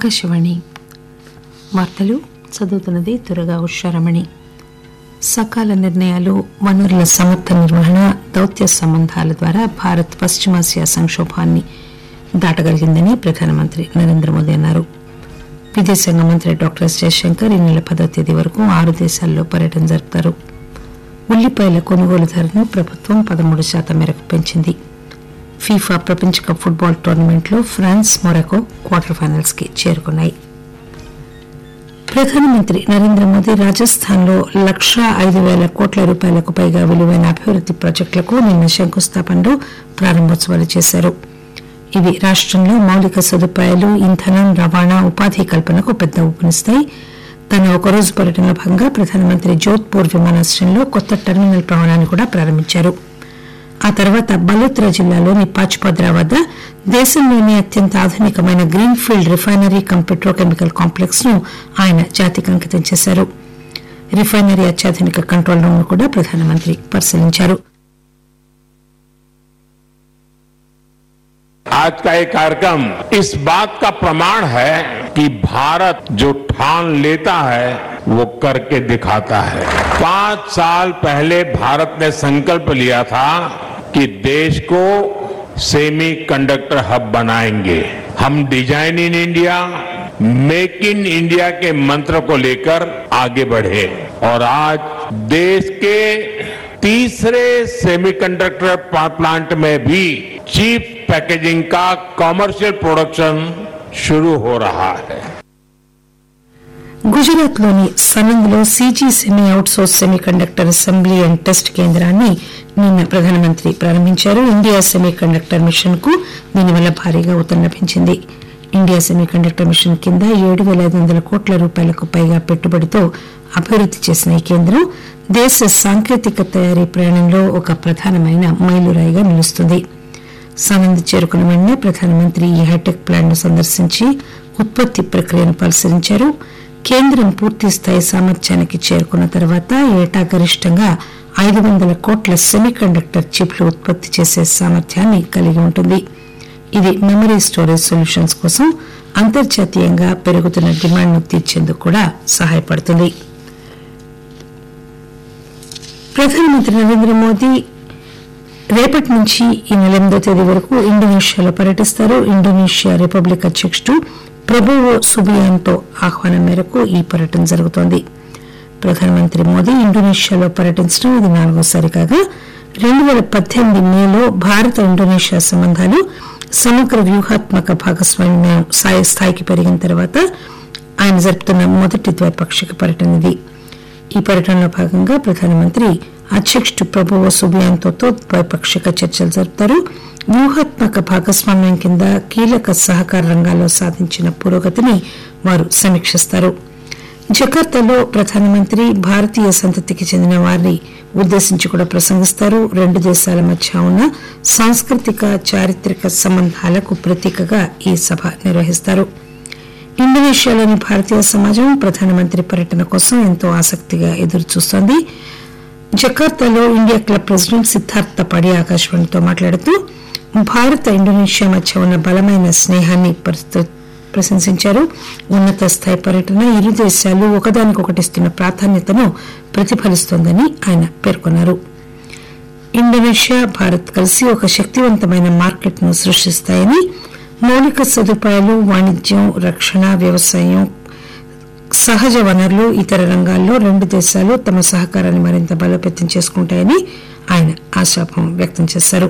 ఆకాశవాణి వార్తలు చదువుతున్నది త్వరగా ఉషారమణి సకాల నిర్ణయాలు వనరుల సమర్థ నిర్వహణ దౌత్య సంబంధాల ద్వారా భారత్ పశ్చిమాసియా సంక్షోభాన్ని దాటగలిగిందని ప్రధానమంత్రి నరేంద్ర మోదీ అన్నారు విదేశాంగ మంత్రి డాక్టర్ ఎస్ జయశంకర్ ఈ నెల పదో తేదీ వరకు ఆరు దేశాల్లో పర్యటన జరుపుతారు ఉల్లిపాయల కొనుగోలు ధరను ప్రభుత్వం పదమూడు శాతం మేరకు పెంచింది ఫీఫా ప్రపంచ కప్ ఫుట్బాల్ టోర్నమెంట్లో ఫ్రాన్స్ మొరాకో క్వార్టర్ ఫైనల్స్ కి చేరుకున్నాయి ప్రధానమంత్రి నరేంద్ర మోదీ రాజస్థాన్లో లక్షా ఐదు పేల కోట్ల రూపాయలకు పైగా విలువైన అభివృద్ది ప్రాజెక్టులకు నిన్న శంకుస్థాపనలో ప్రారంభోత్సవాలు చేశారు ఇవి రాష్టంలో మౌలిక సదుపాయాలు ఇంధనం రవాణా ఉపాధి కల్పనకు పెద్ద ఊపునిస్తాయి తన ఒకరోజు పర్యటనలో భాగంగా ప్రధానమంత్రి జోధ్పూర్ విమానాశ్రయంలో కొత్త టెర్మినల్ భవనాన్ని కూడా ప్రారంభించారు ఆ తర్వాత బలోత్రా జిల్లాలోని పాచ్పద్రా వద్ద దేశంలోనే అత్యంత ఆధునికమైన green field refinery cum petrochemical complex ను ఆయన జాతికి అంకితం చేశారు రిఫైనరీ అత్యాధునిక కంట్రోల్ రూమ్ ను కూడా ప్రధానమంత్రి పరిశీలించారు आज का ये कार्यक्रम इस बात का प्रमाण है कि भारत जो ठान लेता है वो करके दिखाता है पांच साल पहले भारत ने संकल्प लिया था कि देश को सेमी कंडक्टर हब बनाएंगे हम design in India make in India के मंत्र को लेकर आगे बढ़े और आज देश के तीसरे सेमीकंडक्टर प्लांट में भी चीप पैकेजिंग का कमर्शियल प्रोडक्शन शुरू हो रहा है గుజరాత్ లోని సనంద్ లో C G semi outsource semiconductor assembly and test కేంద్రాన్ని నిన్న ప్రధానమంత్రి ప్రారంభించారు ఇండియా సెమీ కండక్టర్ మిషన్ కు దీనివల్ల భారీగా ఊతం లభించింది ఇండియా సెమీ కండక్టర్ మిషన్ కింద ఏడు పేల ఐదు వందల కోట్ల రూపాయలకు పైగా పెట్టుబడితో అభివృద్ది చేసిన ఈ కేంద్రం దేశ సాంకేతిక తయారీ ప్రయాణంలో ఒక ప్రధానమైన మైలురాయిగా నిలుస్తుంది సనంద్ చేరుకున్న వెంటనే ప్రధానమంత్రి ఈ హైటెక్ ప్లాంట్ ను సందర్శించి ఉత్పత్తి ప్రక్రియను పరిశీలించారు కేంద్రం పూర్తి స్థాయి సామర్థ్యానికి చేరుకున్న తర్వాత ఏటా గరిష్టంగా ఐదు వందల కోట్ల సెమీ కండక్టర్ చిప్లు ఉత్పత్తి చేసే సామర్థ్యాన్ని కలిగి ఉంటుంది ఇది మెమరీ స్టోరేజ్ సొల్యూషన్స్ కోసం అంతర్జాతీయంగా పెరుగుతున్న డిమాండ్ను తీర్చేందుకు కూడా సహాయపడుతుంది ప్రధానమంత్రి నరేంద్ర మోదీ రేపటి నుంచి ఈ నెల ఎనిమిదో తేదీ వరకు ఇండోనేషియాలో పర్యటిస్తారు ఇండోనేషియా రిపబ్లిక్ అధ్యకుడు ప్రభువో సుబియాంతో ఆహ్వానం మేరకు ఈ పర్యటన జరుగుతోంది ప్రధానమంత్రి మోదీ ఇండోనేషియాలో పర్యటించడం ఇది నాలుగోసారి కాగా రెండు పేల పద్దెనిమిది మేలో భారత ఇండోనేషియా సంబంధాలు సమగ్ర వ్యూహాత్మక భాగస్వామ్యం స్థాయి స్థాయికి పెరిగిన తర్వాత ఆయన జరుపుతున్న మొదటి ద్వైపాక్షిక పర్యటన ఇది ఈ పర్యటనలో భాగంగా ప్రధానమంత్రి అధ్యకుడు ప్రభువో సుబియాంతోతో ద్వైపాక్షిక చర్చలు జరుపుతారు వ్యూహాత్మక భాగస్వామ్యం కింద కీలక సహకార రంగాల్లో సాధించిన పురోగతిని వారు సమీక్షిస్తారు జకార్తాలో ప్రధానమంత్రి భారతీయ సంతతికి చెందిన వారిని ఉద్దేశించి కూడా ప్రసంగిస్తారు రెండు దేశాల మధ్య ఉన్న సాంస్కృతిక చారిత్రక సంబంధాలకు ప్రతీకగా ఈ సభ నిర్వహిస్తారు ఇండోనేషియాలోని భారతీయ సమాజం ప్రధానమంత్రి పర్యటన కోసం ఎంతో ఆసక్తిగా ఎదురుచూస్తోంది జకార్తాలో ఇండియా క్లబ్ ప్రెసిడెంట్ సిద్ధార్థ పడి ఆకాశవాణితో మాట్లాడుతూ భారత ఇండోనేషియా మధ్య ఉన్న బలమైన స్నేహాన్ని ప్రశంసించారు ఉన్నత స్థాయి పర్యటన ఇరు దేశాలు ఒకదానికొకటి ఇస్తున్న ప్రాధాన్యతను ప్రతిఫలిస్తోందని ఆయన పేర్కొన్నారు ఇండోనేషియా భారత్ కలిసి ఒక శక్తివంతమైన మార్కెట్ను సృష్టిస్తాయని మౌలిక సదుపాయాలు వాణిజ్యం రక్షణ వ్యవసాయం సహజ వనరులు ఇతర రంగాల్లో రెండు దేశాలు తమ సహకారాన్ని మరింత బలోపేతం చేసుకుంటాయని ఆయన ఆశాభావం వ్యక్తం చేశారు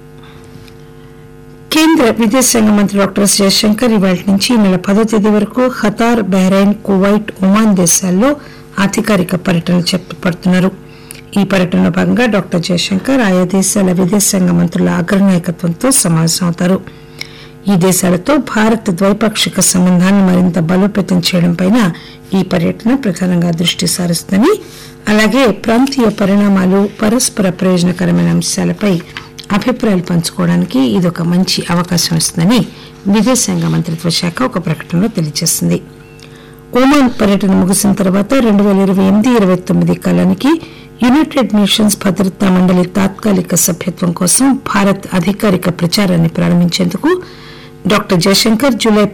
కేంద్ర విదేశాంగ మంత్రి డాక్టర్ ఎస్ జయశంకర్ ఇవాళ నుంచి ఈ నెల పదో తేదీ వరకు ఖతార్ బహ్రెయిన్ కువైట్ ఒమాన్ దేశాల్లో అధికారిక పర్యటనలు చేపడుతున్నారు ఈ పర్యటనలో భాగంగా డాక్టర్ జయశంకర్ ఆయా దేశాల విదేశాంగ మంత్రుల అగ్రనాయకత్వంతో సమావేశమవుతారు ఈ దేశాలతో భారత్ ద్వైపాక్షిక సంబంధాన్ని మరింత బలోపేతం చేయడంపై ఈ పర్యటన ప్రధానంగా దృష్టి సారిస్తుందని అలాగే ప్రాంతీయ పరిణామాలు పరస్పర ప్రయోజనకరమైన అంశాలపై అభిప్రాయాలు పంచుకోవడానికి ఇదొక మంచి అవకాశం ఇస్తుందని విదేశాంగ మంత్రిత్వ శాఖ ఒక ప్రకటనలో తెలియజేసింది ఒమాన్ పర్యటన ముగిసిన తర్వాత రెండు పేల ఇరవై ఎనిమిది ఇరవై తొమ్మిది కాలానికి యునైటెడ్ నేషన్స్ భద్రతా మండలి తాత్కాలిక సభ్యత్వం కోసం భారత్ అధికారిక ప్రచారాన్ని ప్రారంభించేందుకు డాక్టర్ జయశంకర్ జూలై